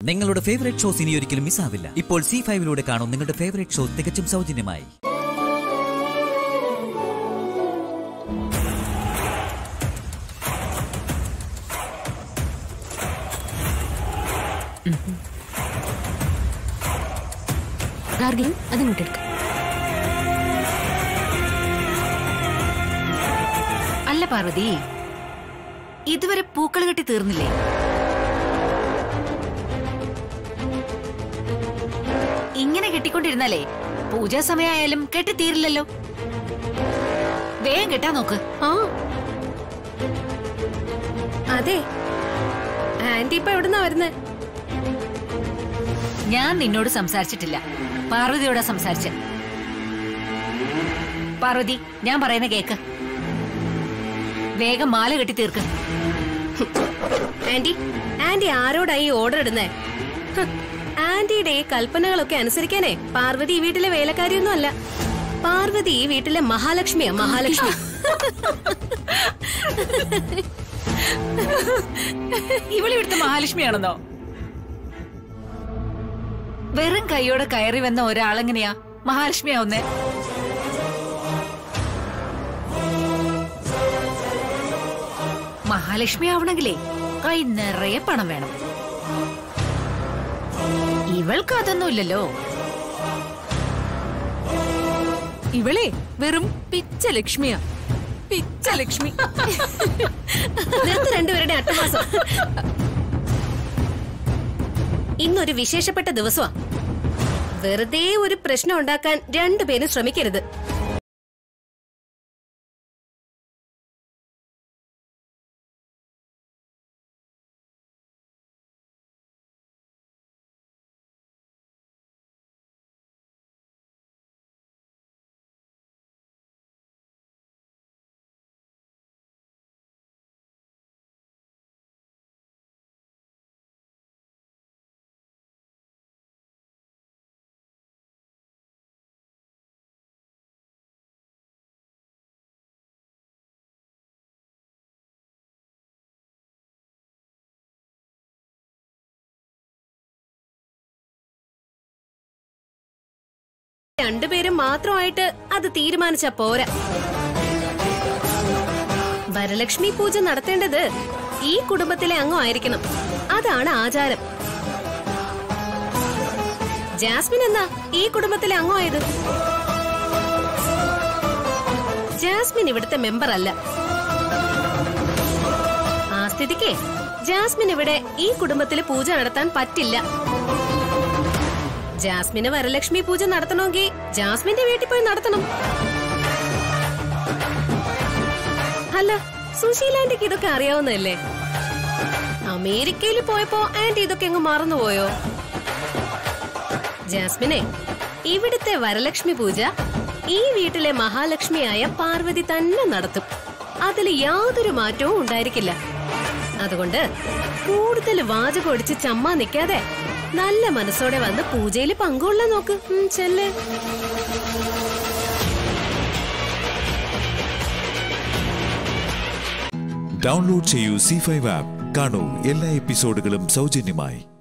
നിങ്ങളുടെ favourite shows ഇനി ഒരിക്കലും മിസ്സാവില്ല ഇപ്പോൾ സി ഫൈവിലൂടെ കാണും നിങ്ങളുടെ ഫേവറേറ്റ് ഷോ തികച്ചും സൗജന്യമായി ഗാർഗിയും അതിങ്ങോട്ട് എടുക്ക അല്ല പാർവതി ഇതുവരെ പൂക്കൾ കെട്ടി തീർന്നില്ലേ ഇങ്ങനെ കെട്ടിക്കൊണ്ടിരുന്നാലേ പൂജാ സമയമായാലും കെട്ടി തീരില്ലല്ലോ വേഗം കെട്ടാൻ നോക്ക് ആ അതെ ആന്റി ഇപ്പൊ എവിടുന്നാ വരുന്നേ ഞാൻ നിന്നോട് സംസാരിച്ചിട്ടില്ല പാർവതിയോടാ സംസാരിച്ച പാർവതി ഞാൻ പറയുന്ന കേക്ക് വേഗം മാല കെട്ടി തീർക്ക് ആന്റി ആന്റി ആരോടായി ഓർഡർ ഇടുന്നേ ഹ്, ആന്റിയുടെ ഈ കൽപ്പനകളൊക്കെ അനുസരിക്കാനേ പാർവതി ഈ വീട്ടിലെ വേലക്കാരിയൊന്നും അല്ല പാർവതി ഈ വീട്ടിലെ മഹാലക്ഷ്മിയാ മഹാലക്ഷ്മി ഇവളിവിടുത്തെ മഹാലക്ഷ്മിയാണെന്നോ വെറും കൈയോടെ കയറി വന്ന ഒരാളെങ്ങനെയാ മഹാലക്ഷ്മിയാവുന്നേ മഹാലക്ഷ്മി ആവണമെങ്കിലേ കൈ നിറയെ പണം വേണം ഇവൾക്ക് അതൊന്നുമില്ലല്ലോ ഇവളെ വെറും പിച്ച ലക്ഷ്മിയാ പിച്ച ലക്ഷ്മി നിർത്ത് രണ്ടുപേരുടെ അട്ടഹാസം ഇന്നൊരു വിശേഷപ്പെട്ട ദിവസമാ വെറുതെ ഒരു പ്രശ്നം ഉണ്ടാക്കാൻ രണ്ടുപേരും ശ്രമിക്കരുത് രണ്ടുപേരും മാത്രമായിട്ട് അത് തീരുമാനിച്ച പോരാ വരലക്ഷ്മി പൂജ നടത്തേണ്ടത് ഈ കുടുംബത്തിലെ അംഗമായിരിക്കണം അതാണ് ആചാരം ജാസ്മിൻ എന്നാ ഈ കുടുംബത്തിലെ അംഗമായത് ജാസ്മിൻ ഇവിടുത്തെ മെമ്പർ അല്ല ആ സ്ഥിതിക്ക് ജാസ്മിൻ ഇവിടെ ഈ കുടുംബത്തിലെ പൂജ നടത്താൻ പറ്റില്ല ജാസ്മിന് വരലക്ഷ്മി പൂജ നടത്തണമെങ്കിൽ ജാസ്മിന്റെ വീട്ടിൽ പോയി നടത്തണം അല്ല സുശീല ആന്റിക്ക് ഇതൊക്കെ അറിയാവുന്നതല്ലേ അമേരിക്കയിൽ പോയപ്പോ ആന്റി ഇതൊക്കെ അങ്ങ് മറന്നുപോയോ ജാസ്മിനെ ഇവിടുത്തെ വരലക്ഷ്മി പൂജ ഈ വീട്ടിലെ മഹാലക്ഷ്മിയായ പാർവതി തന്നെ നടത്തും അതിൽ യാതൊരു മാറ്റവും ഉണ്ടായിരിക്കില്ല അതുകൊണ്ട് കൂടുതൽ വാചകം ഒടിച്ച് ചമ്മാ നിൽക്കാതെ നല്ല മനസ്സോടെ വന്ന് പൂജയിൽ പങ്കുകൊള്ളാൻ നോക്ക് ഉം, ചെല്ല് ഡൗൺലോഡ് ചെയ്യൂ സി ഫൈവ് ആപ്പ് കാണൂ എല്ലാ എപ്പിസോഡുകളും സൗജന്യമായി